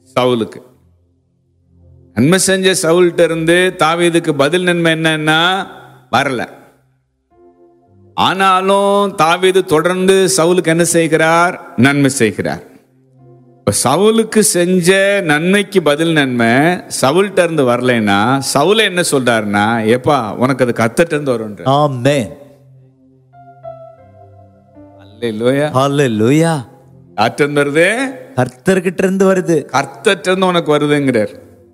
சவுலுக்கு நன்மை செஞ்ச சவுல்கிட்ட இருந்து தாவீதுக்கு பதில் நன்மை என்னன்னா வரல ஆனாலும் தாவீது தொடர்ந்து சவுலுக்கு என்ன செய்கிறார் நன்மை செய்கிறார் இப்ப சவுலுக்கு செஞ்ச நன்மைக்கு பதில் நன்மை சவுல்கிட்ட இருந்து வரலைன்னா சவுல என்ன சொல்றாருன்னா ஏப்பா உனக்கு அது கத்தட்ட இருந்து வரும்ன்ற Amen. அல்லேலூயா Hallelujah. யார்கிட்ட இருந்து வருது கர்த்தர்கிட்ட இருந்து வருது கர்த்தட்ட இருந்து உனக்கு வருதுங்கிறார்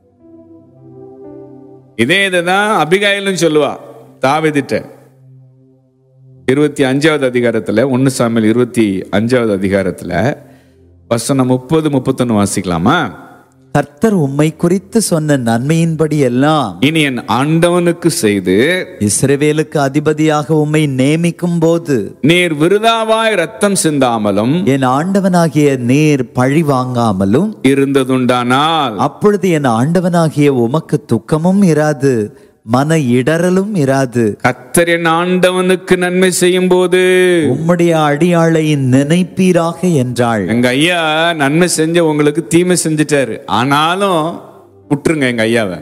இதே இதுதான் அபிகாயிலும் சொல்லுவா தாவிதிட்ட இருபத்தி அஞ்சாவது அதிகாரத்துல ஒன்னு சாமியல் இருபத்தி அஞ்சாவது அதிகாரத்துல வசனம் முப்பது முப்பத்தொன்னு வாசிக்கலாமா கர்த்தர் உம்மை குறித்து சொன்ன நன்மையின்படி எல்லாம் இனி என் ஆண்டவனுக்கு செய்து இஸ்ரவேலுக்கு அதிபதியாக உம்மை நேமிக்கும் போது நீர் விருதாவாய் ரத்தம் சிந்தாமலும் என் ஆண்டவனாகிய நீர் பழி வாங்காமலும் இருந்ததுண்டானால் அப்பொழுது என் ஆண்டவனாகிய உமக்கு துக்கமும் இராது மன இடறலும் இராது கத்தர் என் ஆண்டவனுக்கு நன்மை செய்யும் போது உம்முடைய அடியாளை நினைப்பீராக என்றாள் எங்க ஐயா நன்மை செஞ்ச உங்களுக்கு தீமை செஞ்சுட்டாரு ஆனாலும் விட்டுருங்க எங்க ஐயாவை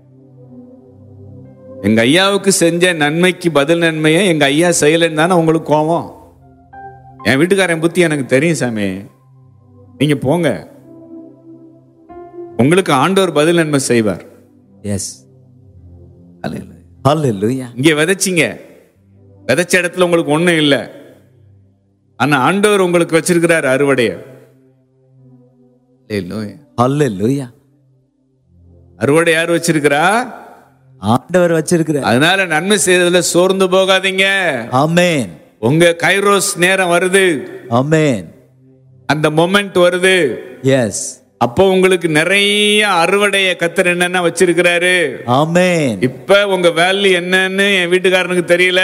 எங்க ஐயாவுக்கு செஞ்ச நன்மைக்கு பதில் நன்மையை எங்க ஐயா செய்யலைன்னு தானே உங்களுக்கு கோவம் என் வீட்டுக்காரன் புத்தி எனக்கு தெரியும் சாமி நீங்க போங்க உங்களுக்கு ஆண்டவர் பதில் நன்மை செய்வார் எஸ் ஹalleluya இங்க விதைச்சிங்க விதைச்ச இடத்துல உங்களுக்கு ஒண்ணும் இல்லை ஆனா ஆண்டவர் உங்களுக்கு வச்சிருக்கிறார் அறுவடைய ஹalleluya அறுவடை யார் வச்சிருக்கிறா ஆண்டவர் வச்சிருக்கிறார் அதனால நன்மை செய்யறதுல சோர்ந்து போகாதீங்க ஆமென் உங்க கைரோஸ் நேரம் வருது ஆமென் அந்த மொமெண்ட் வருது எஸ் அப்போ உங்களுக்கு நிறைய அறுவடைய கத்தர் என்னென்ன வச்சிருக்கிறாரு ஆமென் இப்ப உங்க வேல்யூ என்னன்னு என் வீட்டுக்காரனுக்கு தெரியல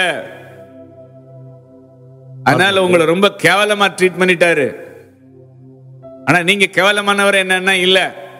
அதனால உங்களை ரொம்ப கேவலமா ட்ரீட் பண்ணிட்டாரு ஆனா நீங்க கேவலமானவர் என்னன்னா இல்ல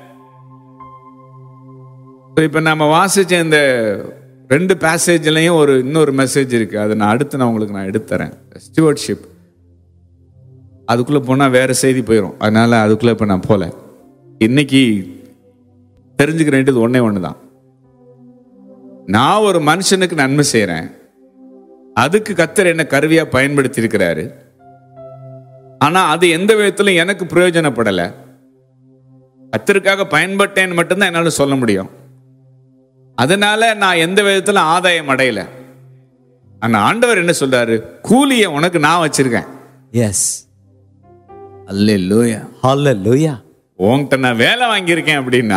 இப்ப நம்ம வாசிச்ச இந்த ரெண்டு பேசேஜ்லயும் ஒரு இன்னொரு மெசேஜ் இருக்கு அதை நான் அடுத்து நான் உங்களுக்கு நான் எடுத்துறேன் ஸ்டுவர்ட்ஷிப் அதுக்குள்ள போனா வேற செய்தி போயிடும் அதனால அதுக்குள்ள இப்ப நான் போல இன்னைக்கு தெரிஞ்சுக்க வேண்டியது ஒண்ணே ஒண்ணுதான் நான் ஒரு மனுஷனுக்கு நன்மை செய்றேன் அதுக்கு கத்தர் என்ன கருவியா பயன்படுத்தி இருக்கிறாரு ஆனா அது எந்த விதத்திலும் எனக்கு பிரயோஜனப்படல கத்தருக்காக பயன்பட்டேன்னு மட்டும்தான் என்னால சொல்ல முடியும் அதனால நான் எந்த விதத்துல ஆதாயம் அடையல ஆனா ஆண்டவர் என்ன சொல்றாரு கூலியை உனக்கு நான் வச்சிருக்கேன் எஸ் அல்லேலூயா ஹalleluya உன்கிட்ட நான் வேலை வாங்கியிருக்கேன் அப்படின்னா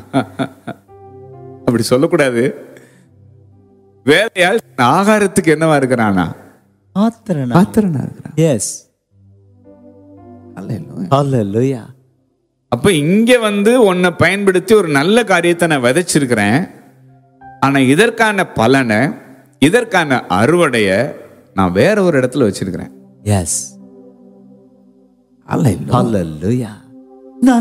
அப்படி சொல்லக்கூடாது வேலையால் ஆகாரத்துக்கு என்னவா இருக்கிறானா ஆத்திரனா பாத்திரனா இருக்கிறான் எஸ் ஹalleluya அப்ப இங்க வந்து உன்னை பயன்படுத்தி ஒரு நல்ல காரியத்தை நான் விதைச்சிருக்கிறேன் ஆனா இதற்கான பலனை இதற்கான அறுவடைய நான் வேற ஒரு இடத்துல வச்சிருக்கிறேன் எஸ் ஹalleluya